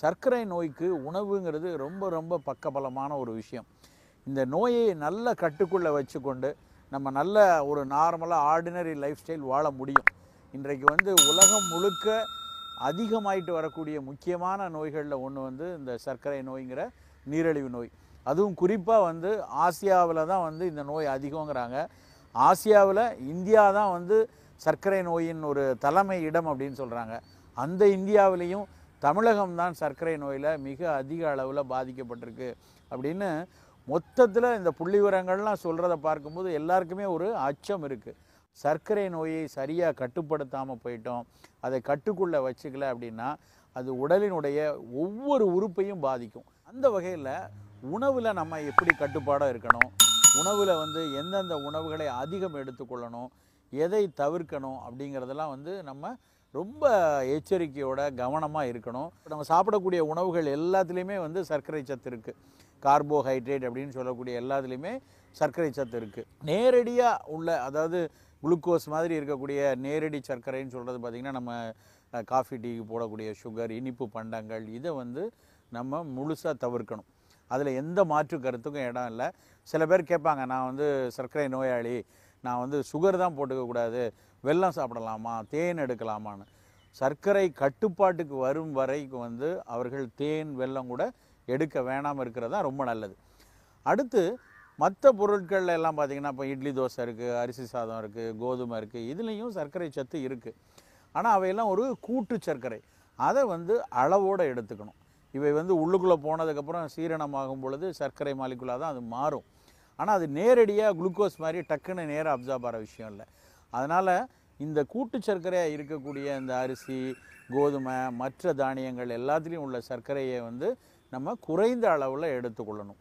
சர்க்கரை நோய்க்கு உணவுங்கிறது ரொம்ப ரொம்ப பக்கபலமான ஒரு விஷயம் இந்த நோயை நல்ல கட்டுக்குள்ளே வச்சுக்கொண்டு நம்ம நல்ல ஒரு நார்மலாக ஆர்டினரி லைஃப் ஸ்டைல் வாழ முடியும் இன்றைக்கு வந்து உலகம் முழுக்க அதிகமாயிட்டு வரக்கூடிய முக்கியமான நோய்களில் ஒன்று வந்து இந்த சர்க்கரை நோய்ங்கிற நீரிழிவு நோய் அதுவும் குறிப்பாக வந்து ஆசியாவில் தான் வந்து இந்த நோய் அதிகங்கிறாங்க ஆசியாவில் இந்தியா தான் வந்து சர்க்கரை நோயின் ஒரு தலைமை இடம் அப்படின்னு சொல்கிறாங்க அந்த இந்தியாவிலையும் தமிழகம் தான் சர்க்கரை நோயில் மிக அதிக அளவில் பாதிக்கப்பட்டிருக்கு அப்படின்னு மொத்தத்தில் இந்த புள்ளி விவரங்கள்லாம் சொல்கிறத பார்க்கும்போது எல்லாருக்குமே ஒரு அச்சம் இருக்குது சர்க்கரை நோயை சரியாக கட்டுப்படுத்தாமல் போயிட்டோம் அதை கட்டுக்குள்ளே வச்சுக்கல அப்படின்னா அது உடலினுடைய ஒவ்வொரு உறுப்பையும் பாதிக்கும் அந்த வகையில் உணவில் நம்ம எப்படி கட்டுப்பாடாக இருக்கணும் உணவில் வந்து எந்தெந்த உணவுகளை அதிகம் எடுத்துக்கொள்ளணும் எதை தவிர்க்கணும் அப்படிங்கிறதெல்லாம் வந்து நம்ம ரொம்ப எச்சரிக்கையோட கவனமாக இருக்கணும் நம்ம சாப்பிடக்கூடிய உணவுகள் எல்லாத்துலேயுமே வந்து சர்க்கரை சத்து இருக்குது கார்போஹைட்ரேட் அப்படின்னு சொல்லக்கூடிய எல்லாத்துலேயுமே சர்க்கரை சத்து இருக்குது நேரடியாக உள்ள அதாவது குளுக்கோஸ் மாதிரி இருக்கக்கூடிய நேரடி சர்க்கரைன்னு சொல்கிறது பார்த்திங்கன்னா நம்ம அஹ், காஃபி டீக்கு போடக்கூடிய சுகர் இனிப்பு பண்டங்கள் இதை வந்து நம்ம முழுசாக தவிர்க்கணும் அதில் எந்த மாற்று கருத்துக்கும் இடம் இல்லை சில பேர் கேட்பாங்க நான் வந்து சர்க்கரை நோயாளி நான் வந்து சுகர் தான் போட்டுக்க கூடாது வெல்லம் சாப்பிடலாமா தேன் எடுக்கலாமான்னு சர்க்கரை கட்டுப்பாட்டுக்கு வரும் வரைக்கும் வந்து அவர்கள் தேன் வெல்லம் கூட எடுக்க வேணாமல் இருக்கிறது தான் ரொம்ப நல்லது அடுத்து மற்ற பொருட்கள்ல எல்லாம் பார்த்தீங்கன்னா இப்போ இட்லி தோசை இருக்குது அரிசி சாதம் இருக்குது கோதுமை இருக்குது இதுலேயும் சர்க்கரை சத்து இருக்குது ஆனால் அவையெல்லாம் ஒரு கூட்டு சர்க்கரை அதை வந்து அளவோடு எடுத்துக்கணும் இவை வந்து உள்ளுக்குள்ளே போனதுக்கப்புறம் சீரணமாகும் பொழுது சர்க்கரை மாலிக்குள்ளாக தான் அது மாறும் ஆனால் அது நேரடியாக குளுக்கோஸ் மாதிரி டக்குன்னு நேராக அப்சார்ப் ஆகிற விஷயம் இல்லை அதனால் இந்த கூட்டு சர்க்கரையாக இருக்கக்கூடிய இந்த அரிசி கோதுமை மற்ற தானியங்கள் எல்லாத்துலேயும் உள்ள சர்க்கரையை வந்து நம்ம குறைந்த அளவில் எடுத்துக்கொள்ளணும்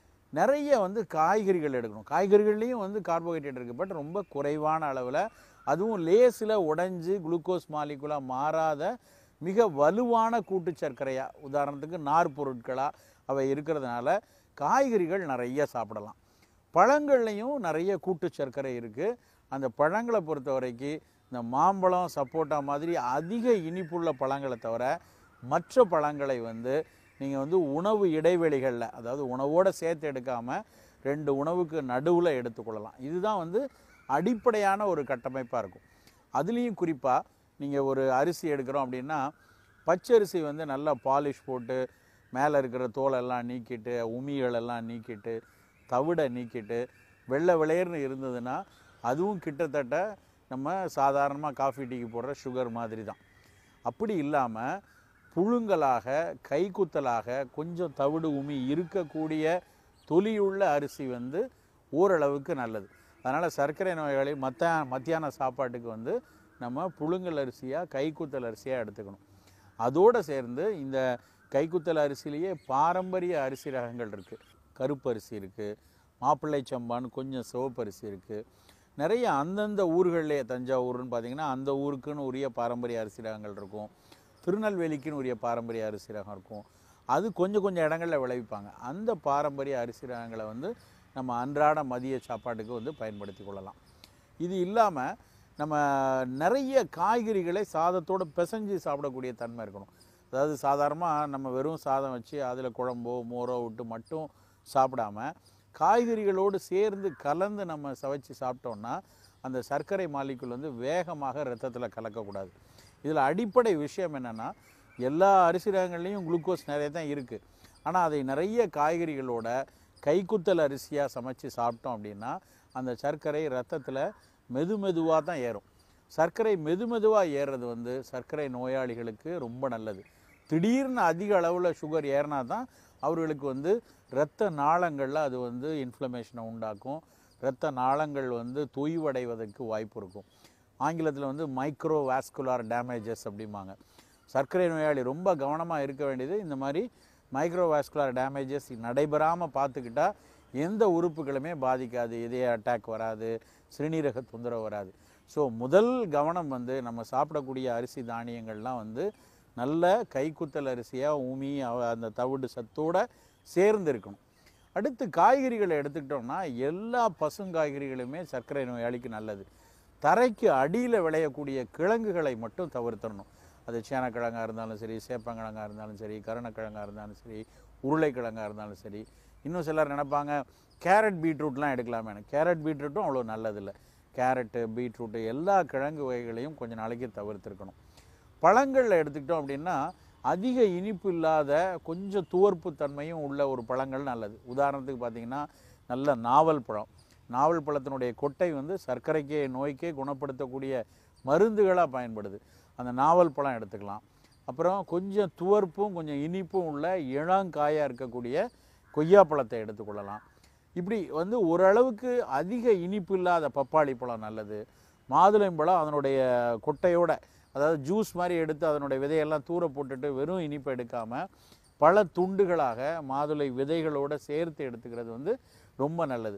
நிறைய வந்து காய்கறிகள் எடுக்கணும் காய்கறிகள்லேயும் வந்து கார்போஹைட்ரேட் இருக்குது பட் ரொம்ப குறைவான அளவில் அதுவும் லேஸில் உடைஞ்சு குளுக்கோஸ் மாலிகுலாக மாறாத மிக வலுவான கூட்டு சர்க்கரையாக உதாரணத்துக்கு நார் பொருட்களாக அவை இருக்கிறதுனால காய்கறிகள் நிறைய சாப்பிடலாம் பழங்கள்லையும் நிறைய கூட்டு சர்க்கரை இருக்குது அந்த பழங்களை பொறுத்த வரைக்கும் இந்த மாம்பழம் சப்போட்டா மாதிரி அதிக இனிப்புள்ள பழங்களை தவிர மற்ற பழங்களை வந்து நீங்கள் வந்து உணவு இடைவெளிகளில் அதாவது உணவோடு சேர்த்து எடுக்காமல் ரெண்டு உணவுக்கு நடுவில் எடுத்துக்கொள்ளலாம் இதுதான் வந்து அடிப்படையான ஒரு கட்டமைப்பாக இருக்கும் அதுலேயும் குறிப்பாக நீங்கள் ஒரு அரிசி எடுக்கிறோம் அப்படின்னா பச்சரிசி வந்து நல்லா பாலிஷ் போட்டு மேலே இருக்கிற தோலெல்லாம் நீக்கிட்டு உமிகளெல்லாம் நீக்கிட்டு தவிடை நீக்கிட்டு வெள்ளை விளையர்னு இருந்ததுன்னா அதுவும் கிட்டத்தட்ட நம்ம சாதாரணமாக காஃபி டீக்கு போடுற சுகர் மாதிரி தான் அப்படி இல்லாமல் புழுங்கலாக கைக்குத்தலாக கொஞ்சம் தவிடு உமி இருக்கக்கூடிய தொலியுள்ள அரிசி வந்து ஓரளவுக்கு நல்லது அதனால் சர்க்கரை நோயாளி மத்த மத்தியான சாப்பாட்டுக்கு வந்து நம்ம புழுங்கல் அரிசியாக கைக்குத்தல் அரிசியாக எடுத்துக்கணும் அதோடு சேர்ந்து இந்த கைக்குத்தல் அரிசியிலேயே பாரம்பரிய அரிசி ரகங்கள் இருக்குது கருப்பரிசி இருக்குது மாப்பிள்ளை சம்பான்னு கொஞ்சம் சிவப்பரிசி இருக்குது நிறைய அந்தந்த ஊர்கள்லே தஞ்சாவூர்னு பார்த்தீங்கன்னா அந்த ஊருக்குன்னு உரிய பாரம்பரிய அரிசி ரகங்கள் இருக்கும் திருநெல்வேலிக்குன்னு உரிய பாரம்பரிய அரிசி ரகம் இருக்கும் அது கொஞ்சம் கொஞ்சம் இடங்களில் விளைவிப்பாங்க அந்த பாரம்பரிய அரிசி ரகங்களை வந்து நம்ம அன்றாட மதிய சாப்பாட்டுக்கு வந்து பயன்படுத்தி கொள்ளலாம் இது இல்லாமல் நம்ம நிறைய காய்கறிகளை சாதத்தோடு பிசைஞ்சு சாப்பிடக்கூடிய தன்மை இருக்கணும் அதாவது சாதாரணமாக நம்ம வெறும் சாதம் வச்சு அதில் குழம்போ மோரோ விட்டு மட்டும் சாப்பிடாம காய்கறிகளோடு சேர்ந்து கலந்து நம்ம சவைச்சு சாப்பிட்டோம்னா அந்த சர்க்கரை மாலிக்குள் வந்து வேகமாக ரத்தத்தில் கலக்கக்கூடாது இதில் அடிப்படை விஷயம் என்னென்னா எல்லா அரிசி ரகங்கள்லேயும் குளுக்கோஸ் நிறைய தான் இருக்குது ஆனால் அதை நிறைய காய்கறிகளோட கைக்குத்தல் அரிசியாக சமைச்சு சாப்பிட்டோம் அப்படின்னா அந்த சர்க்கரை ரத்தத்தில் மெது மெதுவாக தான் ஏறும் சர்க்கரை மெது மெதுவாக ஏறுறது வந்து சர்க்கரை நோயாளிகளுக்கு ரொம்ப நல்லது திடீர்னு அதிக அளவில் சுகர் ஏறினா தான் அவர்களுக்கு வந்து இரத்த நாளங்களில் அது வந்து இன்ஃப்ளமேஷனை உண்டாக்கும் இரத்த நாளங்கள் வந்து தொய்வடைவதற்கு வாய்ப்பு இருக்கும் ஆங்கிலத்தில் வந்து மைக்ரோ வாஸ்குலார் டேமேஜஸ் அப்படிம்பாங்க சர்க்கரை நோயாளி ரொம்ப கவனமாக இருக்க வேண்டியது இந்த மாதிரி மைக்ரோ வாஸ்குலார் டேமேஜஸ் நடைபெறாமல் பார்த்துக்கிட்டா எந்த உறுப்புகளுமே பாதிக்காது இதய அட்டாக் வராது சிறுநீரக தொந்தரவு வராது ஸோ முதல் கவனம் வந்து நம்ம சாப்பிடக்கூடிய அரிசி தானியங்கள்லாம் வந்து நல்ல கைக்குத்தல் அரிசியாக உமி அவ- அந்த தவிடு சத்தோட சேர்ந்து இருக்கணும் அடுத்து காய்கறிகளை எடுத்துக்கிட்டோம்னா எல்லா பசுங்காய்கறிகளுமே சர்க்கரை நோயாளிக்கு நல்லது தரைக்கு அடியில் விளையக்கூடிய கிழங்குகளை மட்டும் தவிர்த்தரணும் அது சேனக்கிழங்காக இருந்தாலும் சரி சேப்பங்கிழங்காக இருந்தாலும் சரி கருணக்கிழங்காக இருந்தாலும் சரி உருளைக்கிழங்காக இருந்தாலும் சரி இன்னும் சிலர் நினைப்பாங்க கேரட் பீட்ரூட்லாம் எடுக்கலாமே கேரட் பீட்ரூட்டும் அவ்வளோ நல்லதில்லை கேரட்டு பீட்ரூட்டு எல்லா கிழங்கு வகைகளையும் கொஞ்சம் நாளைக்கு தவிர்த்திருக்கணும் பழங்களில் எடுத்துக்கிட்டோம் அப்படின்னா அதிக இனிப்பு இல்லாத கொஞ்சம் துவர்ப்பு தன்மையும் உள்ள ஒரு பழங்கள் நல்லது உதாரணத்துக்கு பார்த்தீங்கன்னா நல்ல நாவல் பழம் நாவல் பழத்தினுடைய கொட்டை வந்து சர்க்கரைக்கே நோய்க்கே குணப்படுத்தக்கூடிய மருந்துகளாக பயன்படுது அந்த நாவல் பழம் எடுத்துக்கலாம் அப்புறம் கொஞ்சம் துவர்ப்பும் கொஞ்சம் இனிப்பும் உள்ள இளங்காயாக இருக்கக்கூடிய கொய்யாப்பழத்தை எடுத்துக்கொள்ளலாம் இப்படி வந்து ஓரளவுக்கு அதிக இனிப்பு இல்லாத பப்பாளி பழம் நல்லது மாதுளம்பழம் அதனுடைய கொட்டையோட அதாவது ஜூஸ் மாதிரி எடுத்து அதனுடைய விதையெல்லாம் தூர போட்டுட்டு வெறும் இனிப்பு எடுக்காமல் பல துண்டுகளாக மாதுளை விதைகளோட சேர்த்து எடுத்துக்கிறது வந்து ரொம்ப நல்லது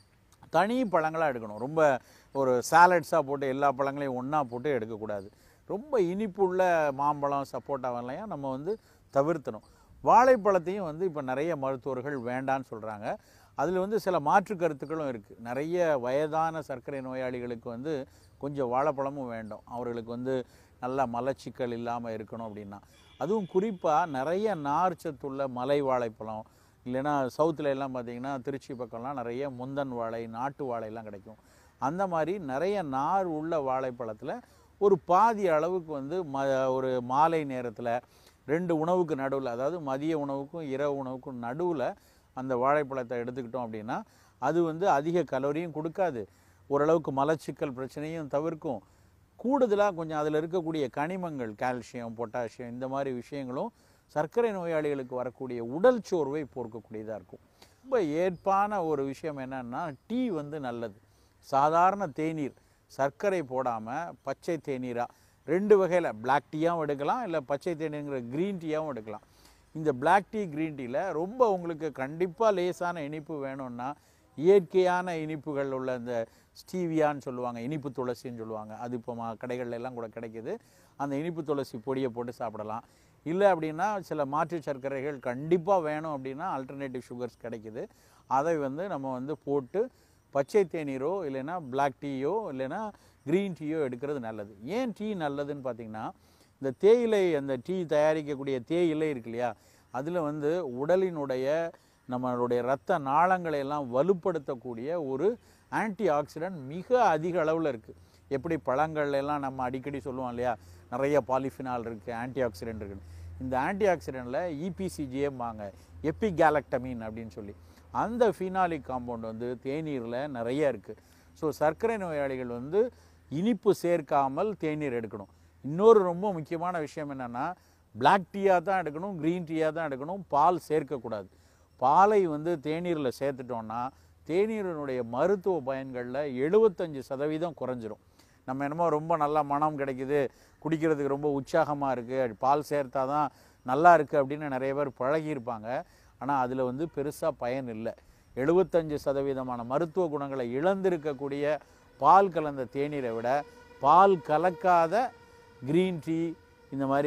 தனி பழங்களாக எடுக்கணும் ரொம்ப ஒரு சாலட்ஸாக போட்டு எல்லா பழங்களையும் ஒன்றா போட்டு எடுக்கக்கூடாது ரொம்ப இனிப்புள்ள மாம்பழம் சப்போட்டாவெல்லாம் நம்ம வந்து தவிர்த்தணும் வாழைப்பழத்தையும் வந்து இப்போ நிறைய மருத்துவர்கள் வேண்டான்னு சொல்கிறாங்க அதில் வந்து சில மாற்று கருத்துக்களும் இருக்குது நிறைய வயதான சர்க்கரை நோயாளிகளுக்கு வந்து கொஞ்சம் வாழைப்பழமும் வேண்டும் அவர்களுக்கு வந்து நல்லா மலச்சிக்கல் இல்லாமல் இருக்கணும் அப்படின்னா அதுவும் குறிப்பாக நிறைய நார் சத்துள்ள மலை வாழைப்பழம் இல்லைன்னா சவுத்தில் எல்லாம் பார்த்தீங்கன்னா திருச்சி பக்கம்லாம் நிறைய முந்தன் வாழை நாட்டு வாழைலாம் கிடைக்கும் அந்த மாதிரி நிறைய நார் உள்ள வாழைப்பழத்தில் ஒரு பாதி அளவுக்கு வந்து ம ஒரு மாலை நேரத்தில் ரெண்டு உணவுக்கு நடுவில் அதாவது மதிய உணவுக்கும் இரவு உணவுக்கும் நடுவில் அந்த வாழைப்பழத்தை எடுத்துக்கிட்டோம் அப்படின்னா அது வந்து அதிக கலோரியும் கொடுக்காது ஓரளவுக்கு மலச்சிக்கல் பிரச்சனையும் தவிர்க்கும் கூடுதலாக கொஞ்சம் அதில் இருக்கக்கூடிய கனிமங்கள் கால்சியம் பொட்டாசியம் இந்த மாதிரி விஷயங்களும் சர்க்கரை நோயாளிகளுக்கு வரக்கூடிய உடல் சோர்வை போர்க்கக்கூடியதாக இருக்கும் ரொம்ப ஏற்பான ஒரு விஷயம் என்னன்னா டீ வந்து நல்லது சாதாரண தேநீர் சர்க்கரை போடாமல் பச்சை தேநீராக ரெண்டு வகையில் பிளாக் டீயாகவும் எடுக்கலாம் இல்லை பச்சை தேநீருங்கிற க்ரீன் டீயாகவும் எடுக்கலாம் இந்த பிளாக் டீ க்ரீன் டீயில் ரொம்ப உங்களுக்கு கண்டிப்பாக லேசான இனிப்பு வேணும்னா இயற்கையான இனிப்புகள் உள்ள இந்த ஸ்டீவியான்னு சொல்லுவாங்க இனிப்பு துளசின்னு சொல்லுவாங்க அது இப்போ மா கடைகள்ல எல்லாம் கூட கிடைக்குது அந்த இனிப்பு துளசி பொடியை போட்டு சாப்பிடலாம் இல்லை அப்படின்னா சில மாற்று சர்க்கரைகள் கண்டிப்பாக வேணும் அப்படின்னா ஆல்டர்னேட்டிவ் சுகர்ஸ் கிடைக்குது அதை வந்து நம்ம வந்து போட்டு பச்சை தேநீரோ இல்லைன்னா பிளாக் டீயோ இல்லைன்னா க்ரீன் டீயோ எடுக்கிறது நல்லது ஏன் டீ நல்லதுன்னு பார்த்தீங்கன்னா இந்த தேயிலை அந்த டீ தயாரிக்கக்கூடிய தேயிலை இருக்கு இல்லையா அதில் வந்து உடலினுடைய நம்மளுடைய இரத்த நாளங்களை எல்லாம் வலுப்படுத்தக்கூடிய ஒரு ஆன்டி ஆக்சிடென்ட் மிக அதிக அளவில் இருக்குது எப்படி பழங்கள்ல எல்லாம் நம்ம அடிக்கடி சொல்லுவோம் இல்லையா நிறைய பாலிஃபினால் இருக்குது ஆன்டி ஆக்சிடென்ட் இருக்குது இந்த ஆன்டி ஆக்சிடென்ட்டில் இபிசிஜிஎம் வாங்க எப்பிகேலக்டமின் அப்படின்னு சொல்லி அந்த ஃபினாலிக் காம்பவுண்ட் வந்து தேநீரில் நிறைய இருக்குது ஸோ சர்க்கரை நோயாளிகள் வந்து இனிப்பு சேர்க்காமல் தேநீர் எடுக்கணும் இன்னொரு ரொம்ப முக்கியமான விஷயம் என்னென்னா பிளாக் டீயாக தான் எடுக்கணும் க்ரீன் டீயாக தான் எடுக்கணும் பால் சேர்க்கக்கூடாது பாலை வந்து தேநீரில் சேர்த்துட்டோம்னா தேநீரினுடைய மருத்துவ பயன்களில் எழுபத்தஞ்சு சதவீதம் குறைஞ்சிரும் நம்ம என்னமோ ரொம்ப நல்லா மனம் கிடைக்குது குடிக்கிறதுக்கு ரொம்ப உற்சாகமாக இருக்குது பால் சேர்த்தா தான் நல்லா இருக்குது அப்படின்னு நிறைய பேர் பழகியிருப்பாங்க ஆனால் அதில் வந்து பெருசாக பயன் இல்லை எழுபத்தஞ்சு சதவீதமான மருத்துவ குணங்களை இழந்திருக்கக்கூடிய பால் கலந்த தேநீரை விட பால் கலக்காத க்ரீன் டீ இந்த மாதிரி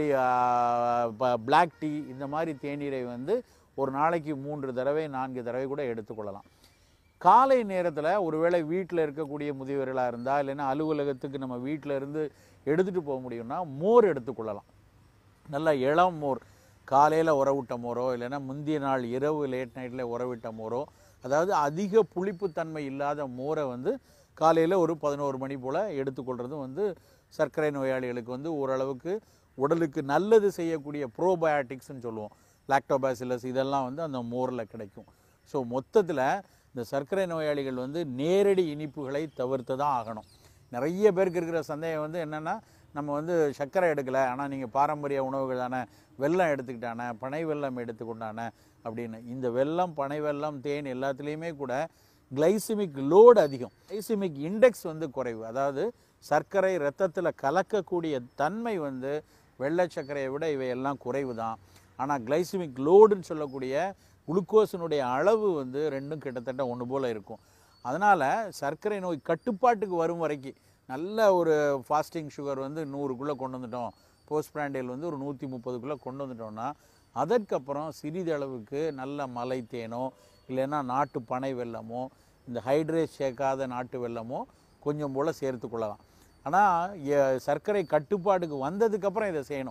பிளாக் டீ இந்த மாதிரி தேநீரை வந்து ஒரு நாளைக்கு மூன்று தடவை நான்கு தடவை கூட எடுத்துக்கொள்ளலாம் காலை நேரத்தில் ஒருவேளை வீட்டில் இருக்கக்கூடிய முதியவர்களாக இருந்தால் இல்லைன்னா அலுவலகத்துக்கு நம்ம வீட்டில் இருந்து எடுத்துகிட்டு போக முடியும்னா மோர் எடுத்துக்கொள்ளலாம் நல்ல இளம் மோர் காலையில் உறவிட்ட மோரோ இல்லைன்னா முந்திய நாள் இரவு லேட் நைட்டில் உறவிட்ட மோரோ அதாவது அதிக புளிப்புத்தன்மை இல்லாத மோரை வந்து காலையில் ஒரு பதினோரு மணி போல் எடுத்துக்கொள்கிறதும் வந்து சர்க்கரை நோயாளிகளுக்கு வந்து ஓரளவுக்கு உடலுக்கு நல்லது செய்யக்கூடிய ப்ரோபயாட்டிக்ஸ்னு சொல்லுவோம் லாக்டோபாசிலஸ் இதெல்லாம் வந்து அந்த மோரில் கிடைக்கும் ஸோ மொத்தத்தில் இந்த சர்க்கரை நோயாளிகள் வந்து நேரடி இனிப்புகளை தவிர்த்து தான் ஆகணும் நிறைய பேருக்கு இருக்கிற சந்தேகம் வந்து என்னென்னா நம்ம வந்து சர்க்கரை எடுக்கலை ஆனால் நீங்கள் பாரம்பரிய உணவுகள் தானே வெல்லம் எடுத்துக்கிட்டானே பனை வெல்லம் எடுத்துக்கொண்டானே அப்படின்னு இந்த வெல்லம் பனை வெல்லம் தேன் எல்லாத்துலேயுமே கூட கிளைசிமிக் லோடு அதிகம் கிளைசிமிக் இண்டெக்ஸ் வந்து குறைவு அதாவது சர்க்கரை ரத்தத்தில் கலக்கக்கூடிய தன்மை வந்து வெள்ளை சர்க்கரையை விட இவையெல்லாம் குறைவு தான் ஆனால் கிளைசிமிக் லோடுன்னு சொல்லக்கூடிய குளுக்கோஸினுடைய அளவு வந்து ரெண்டும் கிட்டத்தட்ட ஒன்று போல் இருக்கும் அதனால் சர்க்கரை நோய் கட்டுப்பாட்டுக்கு வரும் வரைக்கும் நல்ல ஒரு ஃபாஸ்டிங் சுகர் வந்து நூறுக்குள்ளே கொண்டு வந்துட்டோம் போஸ்ட் பிராண்டியல் வந்து ஒரு நூற்றி முப்பதுக்குள்ளே கொண்டு வந்துட்டோம்னா அதற்கப்புறம் சிறிதளவுக்கு நல்ல மலை தேனோ இல்லைன்னா நாட்டு பனை வெல்லமோ இந்த ஹைட்ரேட் சேர்க்காத நாட்டு வெல்லமோ கொஞ்சம் போல் சேர்த்து கொள்ளலாம் ஆனால் சர்க்கரை கட்டுப்பாட்டுக்கு வந்ததுக்கப்புறம் இதை செய்யணும்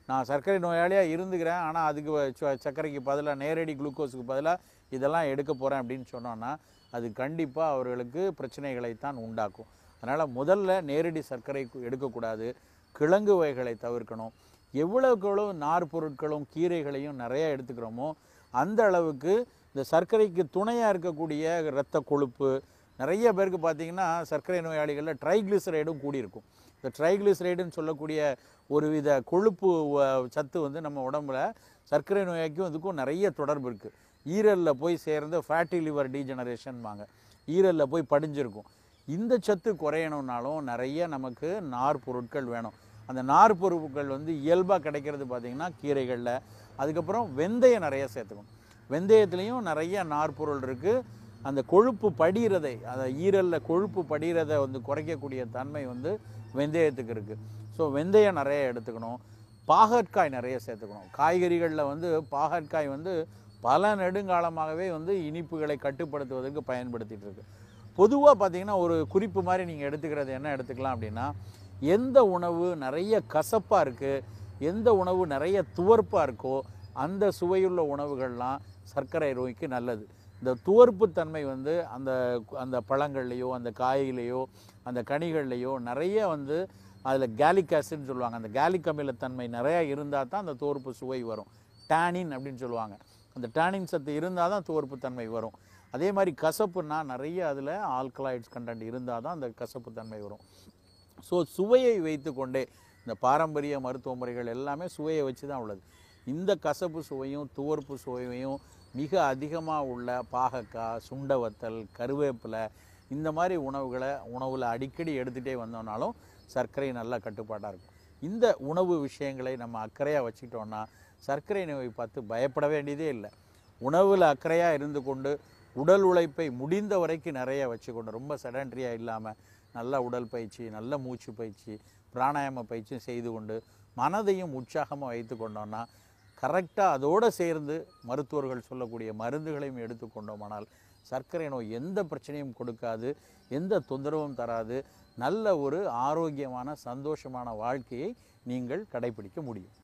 நான் சர்க்கரை நோயாளியாக இருந்துக்கிறேன் ஆனால் அதுக்கு வ- ச- சர்க்கரைக்கு பதிலாக நேரடி குளுக்கோஸுக்கு பதிலாக இதெல்லாம் எடுக்க போகிறேன் அப்படின்னு சொன்னோன்னா அது கண்டிப்பாக அவர்களுக்கு பிரச்சனைகளைத்தான் உண்டாக்கும் அதனால் முதல்ல நேரடி சர்க்கரை கு- எடுக்கக்கூடாது கிழங்கு வகைகளை தவிர்க்கணும் எவ்வளவுக்கு எவ்வளவு நார் பொருட்களும் கீரைகளையும் நிறைய எடுத்துக்கிறோமோ அந்த அளவுக்கு இந்த சர்க்கரைக்கு துணையாக இருக்கக்கூடிய இரத்த கொழுப்பு நிறைய பேருக்கு பார்த்தீங்கன்னா சர்க்கரை நோயாளிகளில் ட்ரைக்ளிசரைடும் கூடியிருக்கும் இந்த ட்ரைக்ளிசரைடுன்னு சொல்லக்கூடிய ஒரு வித கொழுப்பு வ- சத்து வந்து நம்ம உடம்புல சர்க்கரை நோய்க்கும் இதுக்கும் நிறைய தொடர்பு இருக்குது ஈரலில் போய் சேர்ந்து ஃபேட்டி லிவர் டீஜெனரேஷன்பாங்க ஈரலில் போய் படிஞ்சிருக்கும் இந்த சத்து குறையணும்னாலும் நிறைய நமக்கு நார் பொருட்கள் வேணும் அந்த நார் பொருட்கள் வந்து இயல்பாக கிடைக்கிறது பார்த்திங்கன்னா கீரைகளில் அதுக்கப்புறம் வெந்தயம் நிறைய சேர்த்துக்கணும் வெந்தயத்துலேயும் நிறைய நார்ப்பொருள் இருக்குது அந்த கொழுப்பு படிகிறதை அந்த ஈரலில் கொழுப்பு படிகிறதை வந்து குறைக்கக்கூடிய தன்மை வந்து வெந்தயத்துக்கு இருக்குது ஸோ வெந்தயம் நிறைய எடுத்துக்கணும் பாகற்காய் நிறைய சேர்த்துக்கணும் காய்கறிகளில் வந்து பாகற்காய் வந்து பல நெடுங்காலமாகவே வந்து இனிப்புகளை கட்டுப்படுத்துவதற்கு பயன்படுத்திட்டு இருக்கு பொதுவாக பார்த்தீங்கன்னா ஒரு குறிப்பு மாதிரி நீங்கள் எடுத்துக்கிறது என்ன எடுத்துக்கலாம் அப்படின்னா எந்த உணவு நிறைய கசப்பாக இருக்குது எந்த உணவு நிறைய துவர்ப்பாக இருக்கோ அந்த சுவையுள்ள உணவுகள்லாம் சர்க்கரை நோய்க்கு நல்லது இந்த துவர்ப்பு தன்மை வந்து அந்த அந்த பழங்கள்லேயோ அந்த காயிலையோ அந்த கனிகள்லையோ நிறைய வந்து அதில் கேலிக் ஆசிட்னு சொல்லுவாங்க அந்த கேலிக் அமிலத்தன்மை நிறையா இருந்தால் தான் அந்த துவர்ப்பு சுவை வரும் டேனின் அப்படின்னு சொல்லுவாங்க அந்த டேனின் சத்து இருந்தால் தான் துவர்ப்பு தன்மை வரும் அதே மாதிரி கசப்புனா நிறைய அதில் ஆல்கலாய்ட்ஸ் கண்டென்ட் இருந்தால் தான் அந்த கசப்பு தன்மை வரும் ஸோ சுவையை வைத்துக்கொண்டே இந்த பாரம்பரிய மருத்துவ முறைகள் எல்லாமே சுவையை வச்சு தான் உள்ளது இந்த கசப்பு சுவையும் துவர்ப்பு சுவையும் மிக அதிகமாக உள்ள பாகக்காய் சுண்ட வத்தல் கருவேப்பிலை இந்த மாதிரி உணவுகளை உணவில் அடிக்கடி எடுத்துகிட்டே வந்தோம்னாலும் சர்க்கரை நல்ல கட்டுப்பாடாக இருக்கும் இந்த உணவு விஷயங்களை நம்ம அக்கறையாக வச்சுக்கிட்டோம்னா சர்க்கரை நோயை பார்த்து பயப்பட வேண்டியதே இல்லை உணவில் அக்கறையாக இருந்து கொண்டு உடல் உழைப்பை முடிந்த வரைக்கும் நிறைய வச்சுக்கொண்டு ரொம்ப செடன்ட்ரியாக இல்லாமல் நல்ல உடல் பயிற்சி நல்ல மூச்சு பயிற்சி பிராணாயாம பயிற்சியும் செய்து கொண்டு மனதையும் உற்சாகமாக வைத்து கொண்டோம்னா கரெக்டாக அதோடு சேர்ந்து மருத்துவர்கள் சொல்லக்கூடிய மருந்துகளையும் எடுத்துக்கொண்டோமானால் சர்க்கரை நோய் எந்த பிரச்சனையும் கொடுக்காது எந்த தொந்தரவும் தராது நல்ல ஒரு ஆரோக்கியமான சந்தோஷமான வாழ்க்கையை நீங்கள் கடைபிடிக்க முடியும்